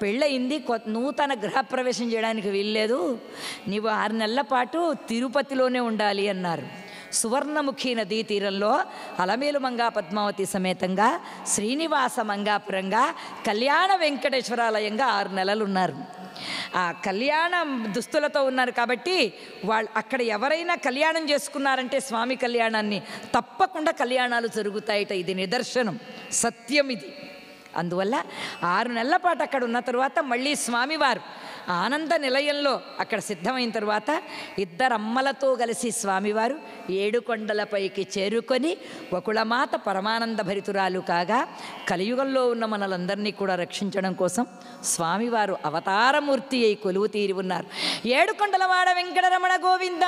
పెళ్ళయింది కొత్త నూతన గృహప్రవేశం చేయడానికి వీల్లేదు నీవు ఆరు నెలల పాటు తిరుపతిలోనే ఉండాలి అన్నారు సువర్ణముఖి నదీ తీరంలో అలమేలు మంగా పద్మావతి సమేతంగా శ్రీనివాస మంగాపురంగా కళ్యాణ వెంకటేశ్వరాలయంగా ఆరు నెలలు ఉన్నారు ఆ కళ్యాణ దుస్తులతో ఉన్నారు కాబట్టి వాళ్ళు అక్కడ ఎవరైనా కళ్యాణం చేసుకున్నారంటే స్వామి కళ్యాణాన్ని తప్పకుండా కళ్యాణాలు జరుగుతాయట ఇది నిదర్శనం సత్యం ఇది అందువల్ల ఆరు నెలల పాటు అక్కడ ఉన్న తరువాత మళ్ళీ స్వామివారు ఆనంద నిలయంలో అక్కడ సిద్ధమైన తరువాత ఇద్దరు అమ్మలతో కలిసి స్వామివారు ఏడు కొండలపైకి చేరుకొని వకుళమాత పరమానంద భరితురాలు కాగా కలియుగంలో ఉన్న మనలందరినీ కూడా రక్షించడం కోసం స్వామివారు అవతారమూర్తి అయి కొలువు తీరి ఉన్నారు ఏడు కొండలవాడ వెంకటరమణ గోవింద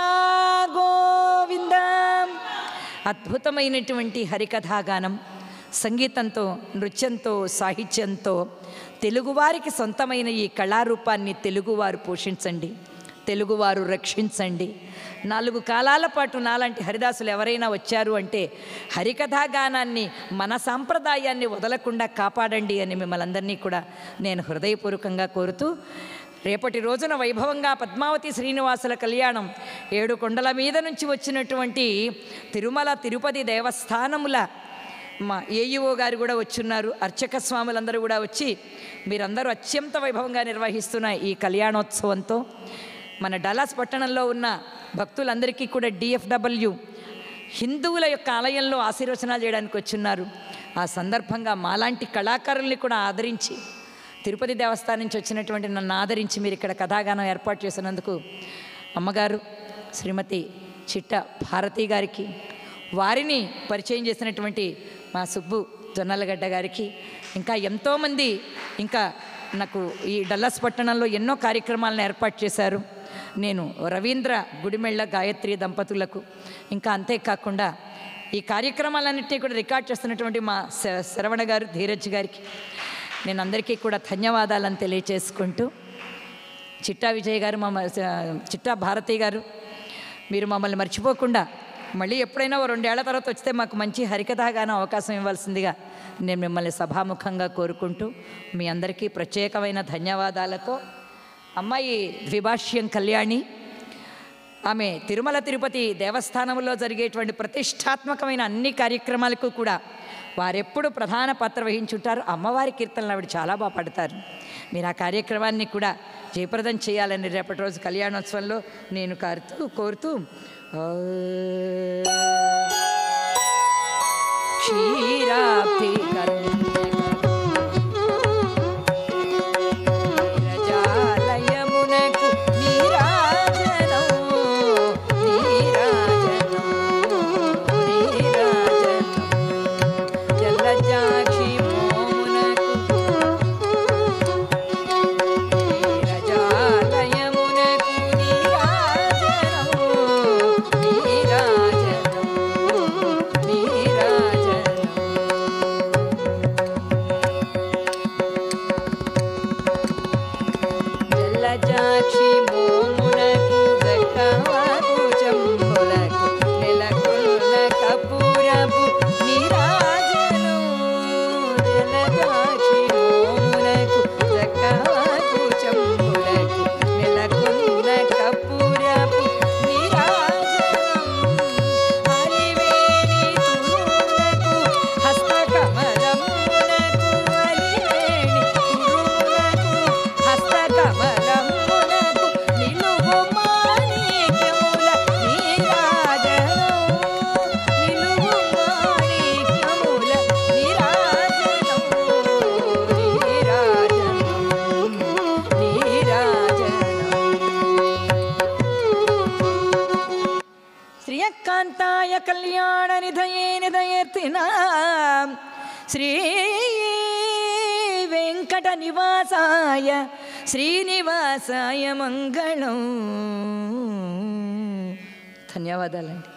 గోవింద అద్భుతమైనటువంటి హరికథాగానం సంగీతంతో నృత్యంతో సాహిత్యంతో తెలుగువారికి సొంతమైన ఈ కళారూపాన్ని తెలుగువారు పోషించండి తెలుగువారు రక్షించండి నాలుగు కాలాల పాటు నాలాంటి హరిదాసులు ఎవరైనా వచ్చారు అంటే హరికథాగానాన్ని మన సాంప్రదాయాన్ని వదలకుండా కాపాడండి అని మిమ్మల్ని అందరినీ కూడా నేను హృదయపూర్వకంగా కోరుతూ రేపటి రోజున వైభవంగా పద్మావతి శ్రీనివాసుల కళ్యాణం ఏడు కొండల మీద నుంచి వచ్చినటువంటి తిరుమల తిరుపతి దేవస్థానముల మా ఏఈఓ గారు కూడా వచ్చున్నారు అర్చక స్వాములందరూ కూడా వచ్చి మీరందరూ అత్యంత వైభవంగా నిర్వహిస్తున్న ఈ కళ్యాణోత్సవంతో మన డలాస్ పట్టణంలో ఉన్న భక్తులందరికీ కూడా డిఎఫ్డబ్ల్యూ హిందువుల యొక్క ఆలయంలో ఆశీర్వచనాలు చేయడానికి వచ్చున్నారు ఆ సందర్భంగా మాలాంటి కళాకారుల్ని కూడా ఆదరించి తిరుపతి దేవస్థానం నుంచి వచ్చినటువంటి నన్ను ఆదరించి మీరు ఇక్కడ కథాగానం ఏర్పాటు చేసినందుకు అమ్మగారు శ్రీమతి చిట్ట భారతి గారికి వారిని పరిచయం చేసినటువంటి మా సుబ్బు జొన్నలగడ్డ గారికి ఇంకా ఎంతోమంది ఇంకా నాకు ఈ డల్లాస్ పట్టణంలో ఎన్నో కార్యక్రమాలను ఏర్పాటు చేశారు నేను రవీంద్ర గుడిమెళ్ళ గాయత్రి దంపతులకు ఇంకా అంతేకాకుండా ఈ కార్యక్రమాలన్నింటినీ కూడా రికార్డ్ చేస్తున్నటువంటి మా శ- శరవణ గారు ధీరజ్ గారికి నేను అందరికీ కూడా ధన్యవాదాలను తెలియచేసుకుంటూ చిట్టా విజయ్ గారు మా చిట్టా భారతి గారు మీరు మమ్మల్ని మర్చిపోకుండా మళ్ళీ ఎప్పుడైనా ఓ రెండేళ్ల తర్వాత వస్తే మాకు మంచి హరికథాగానం అవకాశం ఇవ్వాల్సిందిగా నేను మిమ్మల్ని సభాముఖంగా కోరుకుంటూ మీ అందరికీ ప్రత్యేకమైన ధన్యవాదాలతో అమ్మాయి ద్విభాష్యం కళ్యాణి ఆమె తిరుమల తిరుపతి దేవస్థానంలో జరిగేటువంటి ప్రతిష్టాత్మకమైన అన్ని కార్యక్రమాలకు కూడా వారెప్పుడు ప్రధాన పాత్ర వహించుంటారు అమ్మవారి కీర్తనలు ఆవిడ చాలా బాగా పడతారు మీరు ఆ కార్యక్రమాన్ని కూడా జయప్రదం చేయాలని రేపటి రోజు కళ్యాణోత్సవంలో నేను కోరుతూ కోరుతూ ఆ, క్షీరాబ్ధి నీరజాలయమునకు నీరాజనం నీరాజనం నీరాజనం జలజాక్షి మోమునకు నీరజాలయమునకు నీరాజనం నీరాజనం నీరాజనం జలజాక్షి మోమునకు గట్టాకు చంబులకు నెలకొన్న కపూరపు నీరాజను జలజాక్షి మోమునకు గట్టాకు చంబులకు నెలకొన్న కపూరపు నీరాజనం అలివేణి తురుములకు హస్తకమలమునకు అలివేణి తురుములకు హస్తకమలమునకు నిలువు మాణిక్యముల నీరాజనం నిలువు మాణిక్యముల నీరాజనం నీరాజనం నీరాజనం శ్రియకాంతాయ కళ్యాణ నిధయే నిధయేర్తిన శ్రీ వెంకట నివాసాయ శ్రీనివాసాయ మంగళం ధన్యవాదాలండి